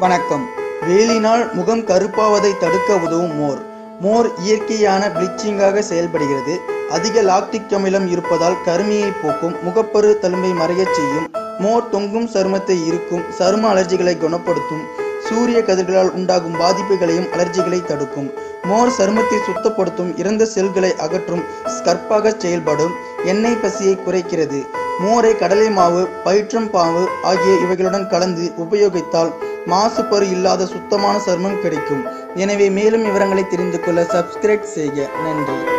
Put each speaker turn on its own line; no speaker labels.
வணக்கம் வெயிலினால் முகம் கருப்பாவதை தடுக்க உதவும் மோர் மோர் இயற்கையான ப்ளீச்சிங்காக செயல்படுகிறது அதிக லாக்டிக் அமிலம் இருப்பதால் கருமையை போக்கும் முகப்பரு தழும்பை மறையச் செய்யும் மோர் தொங்கும் சருமத்தை இருக்கும் சரும அலர்ஜிகளை குணப்படுத்தும் சூரிய கதிர்களால் உண்டாகும் பாதிப்புகளையும் அலர்ஜிகளை தடுக்கும் மோர் சருமத்தை சுத்தப்படுத்தும் இறந்த செல்களை அகற்றும் ஸ்கர்ப்பாக செயல்படும் எண்ணெய் பசியை குறைக்கிறது மோரை கடலை மாவு பயிற்றம் பாவு ஆகிய இவைகளுடன் கலந்து உபயோகித்தால் மாசுபரு இல்லாத சுத்தமான சருமம் கிடைக்கும் எனவே மேலும் விவரங்களை தெரிந்து கொள்ள சப்ஸ்கிரைப் செய்க நன்றி